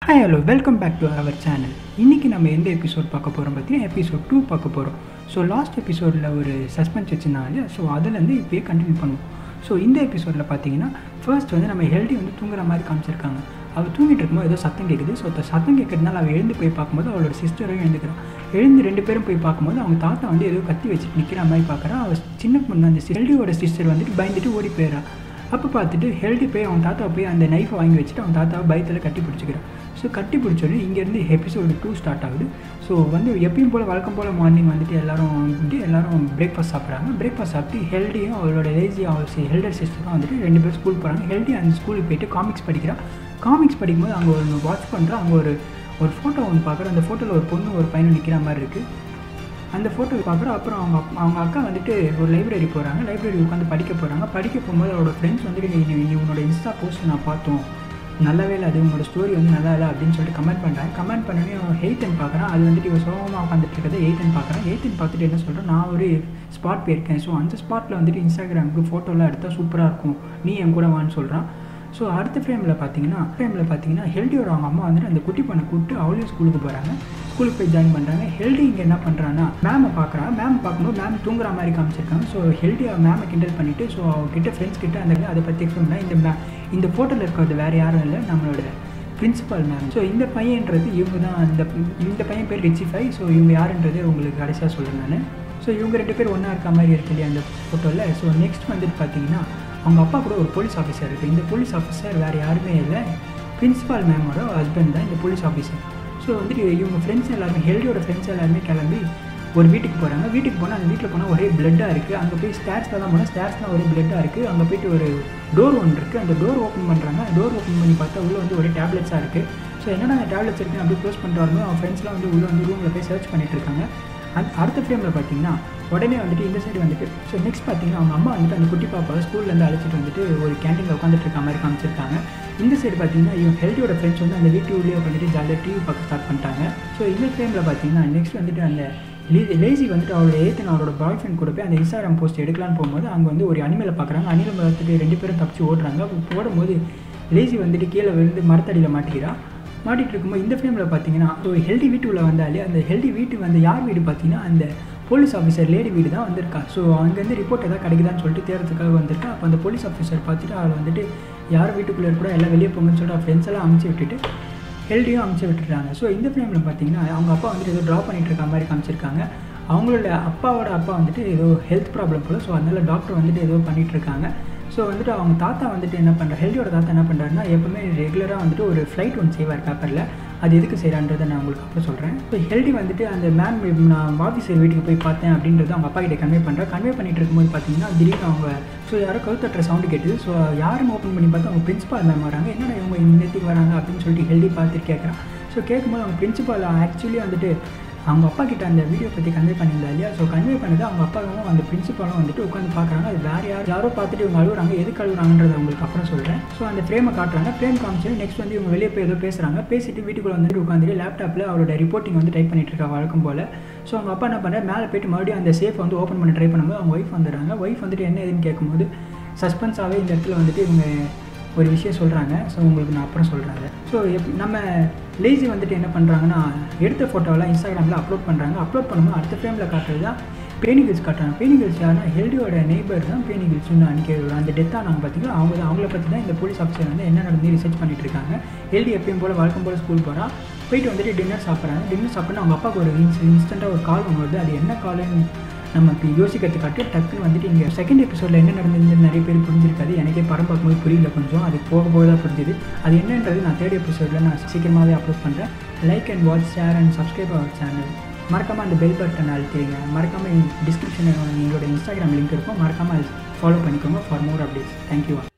hi hello welcome back to our channel இன்றைக்கி நம்ம எந்த எபிசோட் பார்க்க போகிறோம் பார்த்தீங்கன்னா எபிசோட் டூ பார்க்க போகிறோம் ஸோ லாஸ்ட் எபிசோடில் ஒரு சஸ்பென்ஸ் வச்சுருந்தாங்க ஸோ அதுலேருந்து இப்போயே கண்டினியூ பண்ணுவோம் ஸோ இந்த எபிசோடில் பார்த்தீங்கன்னா ஃபர்ஸ்ட் வந்து நம்ம ஹெல்டி வந்து தூங்குற மாதிரி காமிச்சிருக்காங்க அவள் தூங்கிட்டு இருக்கும்போது ஏதோ சத்தம் கேட்குது ஸோ அந்த சத்தம் கேட்கறதுனால அவள் எழுந்து போய் பார்க்கும்போது அவளோட சிஸ்டரும் எழுந்துக்கிறான் எழுந்து ரெண்டு பேரும் போய் பார்க்கும்போது அவங்க தாத்தா வந்து ஏதோ கத்தி வச்சுட்டு நிற்கிற மாதிரி பார்க்குறான் அவள் சின்ன பொண்ணு அந்த ஹெல்டியோட சிஸ்டர் வந்துட்டு பயந்துட்டு ஓடி போயிடறான் அப்போ பார்த்துட்டு ஹெல்டி போய் அவன் தாத்தா போய் அந்த நைஃபை வாங்கி வச்சுட்டு அவன் தாத்தாவை பயத்தில் கட்டி பிடிச்சிக்கிறான் ஸோ கட்டி பிடிச்சோடனே இங்கேருந்து எபிசோடு டூ ஸ்டார்ட் ஆகுது ஸோ வந்து எப்பயும் போல் வழக்கம் போல் மார்னிங் வந்துட்டு எல்லாரும் வந்துட்டு எல்லாரும் பிரேக்ஃபாஸ்ட் சாப்பிட்றாங்க பிரேக்ஃபாஸ்ட் சாப்பிட்டு ஹெல்டியும் அவளோட லேசி அவள் ஹெல்டர் சிஸ்டரும் வந்துட்டு ரெண்டு பேரும் ஸ்கூல் போகிறாங்க ஹெல்டி அந்த ஸ்கூலுக்கு போயிட்டு காமிக்ஸ் படிக்கிறான் காமிக்ஸ் படிக்கும்போது அங்கே ஒரு வாட்ச் பண்ணுறோம் அங்கே ஒரு ஒரு ஃபோட்டோ ஒன்று பார்க்குறோம் அந்த ஃபோட்டோவில் ஒரு பொண்ணு ஒரு பையனும் நிற்கிற மாதிரி இருக்குது அந்த ஃபோட்டோ பார்க்குறோம் அப்புறம் அவங்க அப்- அவங்க அக்கா வந்துட்டு ஒரு லைப்ரரி போகிறாங்க லைப்ரரி உட்காந்து படிக்க போகிறாங்க படிக்க போகும்போது அவரோட ஃப்ரெண்ட்ஸ் வந்துட்டு நீ நீ- நீ உன்னோட இன்ஸ்டா போஸ்ட் நான் பார்த்தோம் நல்லாவே இல்லை அது உங்களோட ஸ்டோரி வந்து நல்லா இல்லை அப்படின்னு சொல்லிட்டு கமெண்ட் பண்ணுறாங்க கமெண்ட் பண்ணவே அவன் எயித்தன் பார்க்குறான் அது வந்துட்டு இவன் சோகமாக உட்காந்துட்டு இருக்கிறத எயித்தன் பார்க்குறான் எயித்தன் பார்த்துட்டு என்ன சொல்கிறேன் நான் ஒரு ஸ்பாட் போயிருக்கேன் ஸோ அந்த ஸ்பாட்டில் வந்துட்டு இன்ஸ்டாகிராமுக்கு ஃபோட்டோலாம் எடுத்தால் சூப்பராக இருக்கும் நீ என் கூட வான்னு சொல்கிறான் ஸோ அடுத்த ஃப்ரேமில் பார்த்தீங்கன்னா ஃப்ரேமில் பார்த்தீங்கன்னா ஹெல்டியோட அவங்க அம்மா வந்துட்டு அந்த குட்டி பொண்ணை கூப்பிட்டு அவளையும் ஸ்கூலுக்கு போகிறாங்க ஸ்கூலுக்கு போய் ஜாயின் பண்ணுறாங்க ஹெல்டி இங்கே என்ன பண்ணுறான்னா மேமை பார்க்குறா மேம் பார்க்கும்போது மேம் தூங்குற மாதிரி காமிச்சிருக்காங்க ஸோ ஹெல்டி மேமை கிண்டல் பண்ணிவிட்டு ஸோ அவகிட்ட ஃப்ரெண்ட்ஸ் கிட்ட அந்த அதை பற்றி எக்ஸ்பிளைன் பண்ணா இந்த மே இந்த ஃபோட்டோவில் இருக்கிறது வேறு யாரும் இல்லை நம்மளோட பிரின்சிபால் மேம் ஸோ இந்த பையன்றது இவங்க தான் இந்த இந்த பையன் பேர் ரிச்சிஃபை ஸோ இவங்க யாருன்றது உங்களுக்கு கடைசியாக சொல்கிறேன் நான் ஸோ இவங்க ரெண்டு பேர் ஒன்றா இருக்க மாதிரி இருக்கு இல்லையா அந்த ஃபோட்டோவில் ஸோ நெக்ஸ்ட் வந்துட்டு பார்த்தீங்கன்னா அவங்க அப்பா கூட ஒரு போலீஸ் ஆஃபீஸர் இருக்குது இந்த போலீஸ் ஆஃபீஸர் வேறு யாருமே இல்லை பிரின்சிபால் மேமோட ஹஸ்பண்ட் தான் இந்த போலீஸ் ஆஃபீஸர் ஸோ வந்துட்டு இவங்க ஃப்ரெண்ட்ஸ் எல்லாருமே ஹெல்டியோட ஃப்ரெண்ட்ஸ் எல்லாருமே கிளம்பி ஒரு வீட்டுக்கு போகிறாங்க வீட்டுக்கு போனால் அந்த வீட்டில் போனால் ஒரே பிளட்டாக இருக்குது அங்கே போய் ஸ்டேர்ஸில் தான் போனால் ஸ்டேர்ஸ்லாம் ஒரே பிளட்டாக இருக்குது அங்கே போயிட்டு ஒரு டோர் ஒன்று இருக்குது அந்த டோர் ஓப்பன் பண்ணுறாங்க டோர் ஓப்பன் பண்ணி பார்த்தா உள்ளே வந்து ஒரே டேப்லெட்ஸாக இருக்குது ஸோ என்னடா அந்த டேப்லெட்ஸ் இருக்குன்னு அப்படியே க்ளோஸ் பண்ணுறாங்க அவன் ஃப்ரெண்ட்ஸ்லாம் வந்து உள்ளே வந்து ரூமில் போய் சர்ச் பண்ணிட்டு இருக்காங்க அந்த அடுத்த ஃப்ரேமில் பார்த்தீங்கன்னா உடனே வந்துட்டு இந்த சைடு வந்துட்டு ஸோ நெக்ஸ்ட் பார்த்தீங்கன்னா அவங்க அம்மா வந்துட்டு அந்த குட்டி பாப்பாவை ஸ்கூல்லேருந்து அழைச்சிட்டு வந்துட்டு ஒரு கேண்டீனில் உட்காந்துட்டு இருக்க மாதிரி காமிச்சிருக்காங்க இந்த சைடு பார்த்தீங்கன்னா இவன் ஹெல்த்தியோட ஃப்ரெண்ட்ஸ் வந்து அந்த வீட்டு உள்ளே உட்காந்துட்டு ஜாலியாக டிவி பார்க்க ஸ்டார்ட் பண்ணிட்டாங்க ஸோ இந்த ஃப்ரேமில் பார்த்தீங்கன்னா நெக்ஸ்ட் வந்துட்டு அந்த லே- லேசி வந்துட்டு அவரோட ஏத்தன் அவரோட பாய் ஃப்ரெண்ட் கூட போய் அந்த இன்ஸ்டாகிராம் போஸ்ட் எடுக்கலான்னு போகும்போது அங்கே வந்து ஒரு அனிமலை பார்க்குறாங்க அனிமலை பார்த்துட்டு ரெண்டு பேரும் தப்பிச்சு ஓடுறாங்க அப்போ ஓடும்போது லேசி வந்துட்டு கீழே விழுந்து மரத்தடியில் மாட்டிக்கிறா மாட்டிட்டு இருக்கும்போது இந்த ஃப்ரேமில் பார்த்தீங்கன்னா ஒரு ஹெல்டி வீட்டுக்குள்ளே வந்தாலே அந்த ஹெல்டி வீட்டு வந்து யார் வீடு பார்த்தீங்கன்னா அந்த போலீஸ் ஆஃபீஸர் லேடி வீடு தான் வந்திருக்கா ஸோ அங்கேருந்து ரிப்போர்ட் எதாவது கிடைக்குதான்னு சொல்லிட்டு தேடுறதுக்காக வந்திருக்கா அப்போ அந்த போலீஸ் ஆஃபீஸர் பார்த்துட்டு அவள் வந்துட்டு யார் வீட்டுக்குள்ளே கூட எல்லாம் வெளியே போங்கன்னு சொல்லிட்டு அவள் ஃப்ரெண்ட்ஸ் எல்லாம் அமுச்சு விட்டுட்டு ஹெல்டியும் அமுச்சு விட்டுறாங்க ஸோ இந்த ஃப்ரேமில் பார்த்தீங்கன்னா அவங்க அப்பா வந்துட்டு ஏதோ ட்ரா பண்ணிட்டு இருக்க மாதிரி காமிச்சிருக்காங்க அவங்களோட அப்பாவோட அப்பா வந்துட்டு ஏதோ ஹெல்த் ப்ராப்ளம் போல ஸோ அதனால டாக்டர் வந்துட்டு ஏதோ பண்ணிட்டு இருக்காங்க ஸோ வந்துட்டு அவங்க தாத்தா வந்துட்டு என்ன பண்ணுற ஹெல்டியோட தாத்தா என்ன பண்ணுறாருன்னா எப்பவுமே ரெகுலராக வந்துட்டு ஒரு ஃப்ளைட் ஒன்று செய்வார் பேப்பரில் அது எதுக்கு செய்கிறான்றதை நான் உங்களுக்கு அப்புறம் சொல்கிறேன் ஸோ ஹெல்டி வந்துட்டு அந்த மேம் நான் ஆஃபீஸர் வீட்டுக்கு போய் பார்த்தேன் அப்படின்றது அவங்க அப்பா கிட்ட கன்வே பண்ணுறேன் கன்வே பண்ணிட்டு இருக்கும்போது பார்த்தீங்கன்னா திடீர்னு அவங்க ஸோ யாரோ கழுத்தட்டுற சவுண்டு கேட்டுது ஸோ யாரும் ஓப்பன் பண்ணி பார்த்தா அவங்க பிரின்சிபால் மேம் வராங்க என்னடா இவங்க இன்னத்துக்கு வராங்க அப்படின்னு சொல்லிட்டு ஹெல்டி பார்த்துட்டு கேட்குறான் ஸோ கேட்கும்போது அவங்க பிரின்சிபால் ஆக்சுவலி வந்துட்டு அவங்க அப்பா கிட்ட அந்த வீடியோ பற்றி கன்வே பண்ணியிருந்தா இல்லையா ஸோ கன்வே பண்ணது அவங்க அப்பாவும் அந்த பிரின்சிபாலும் வந்துட்டு உட்காந்து பார்க்குறாங்க அது வேறு யார் யாரோ பார்த்துட்டு இவங்க அழுகுறாங்க எதுக்கு அழுகுறாங்கன்றத உங்களுக்கு அப்புறம் சொல்கிறேன் ஸோ அந்த ஃப்ரேமை காட்டுறாங்க ஃப்ரேம் காமிச்சு நெக்ஸ்ட் வந்து இவங்க வெளியே போய் ஏதோ பேசுகிறாங்க பேசிட்டு வீட்டுக்குள்ளே வந்துட்டு உட்காந்துட்டு லேப்டாப்பில் அவரோட ரிப்போர்ட்டிங் வந்து டைப் பண்ணிட்டு இருக்கா வழக்கம் போல் ஸோ அவங்க அப்பா என்ன பண்ணுறாரு மேலே போயிட்டு மறுபடியும் அந்த சேஃப் வந்து ஓப்பன் பண்ண ட்ரை பண்ணும்போது அவங்க ஒய்ஃப் வந்துடுறாங்க ஒய்ஃப் வந்துட்டு என்ன ஏதுன்னு கேட்கும்போது சஸ்பென்ஸாகவே இந்த இடத்துல வந்துட்டு இவங்க ஒரு விஷயம் சொல்கிறாங்க ஸோ உங்களுக்கு நான் அப்புறம் சொல்கிறாங்க ஸோ எப் நம்ம லேசி வந்துட்டு என்ன பண்ணுறாங்கன்னா எடுத்த ஃபோட்டோவெல்லாம் இன்ஸ்டாகிராமில் அப்லோட் பண்ணுறாங்க அப்லோட் பண்ணும்போது அடுத்த ஃப்ரேமில் காட்டுறது தான் பேனிகில்ஸ் காட்டுறாங்க பேனிகில்ஸ் யாருன்னா ஹெல்டியோட நெய்பர் தான் பேனிகில்ஸ்னு அன்றைக்கி அந்த டெத்தாக நாங்கள் பார்த்தீங்கன்னா அவங்க தான் அவங்கள பற்றி தான் இந்த போலீஸ் ஆஃபீஸர் வந்து என்ன நடந்து ரிசர்ச் பண்ணிட்டு இருக்காங்க ஹெல்டி எப்பயும் போல் வழக்கம் போல் ஸ்கூல் போகிறா போயிட்டு வந்துட்டு டின்னர் சாப்பிட்றாங்க டின்னர் சாப்பிட்டு அவங்க அப்பாவுக்கு ஒரு இன்ஸ் இன்ஸ்டண்ட்டாக ஒரு கால் ஒன்று வருது அது என்ன கால்னு நமக்கு யோசிக்கிறதுக்காட்டு டக்குன்னு வந்துட்டு இங்கே செகண்ட் எபிசோடில் என்ன நடந்ததுன்னு நிறைய பேர் புரிஞ்சிருக்காது எனக்கே படம் பார்க்கும்போது புரியல கொஞ்சம் அது போக போக தான் புரிஞ்சுது அது என்னன்றது நான் தேர்ட் எபிசோடில் நான் சீக்கிரமாகவே அப்லோட் பண்ணுறேன் like and watch share and subscribe our channel மறக்காமல் அந்த பெல் பட்டன் அழுத்திடுங்க மறக்காமல் டிஸ்கிரிப்ஷனில் எங்களோட இன்ஸ்டாகிராம் லிங்க் இருக்கும் மறக்காமல் ஃபாலோ பண்ணிக்கோங்க ஃபார் மோர் அப்டேட்ஸ் தேங்க்யூ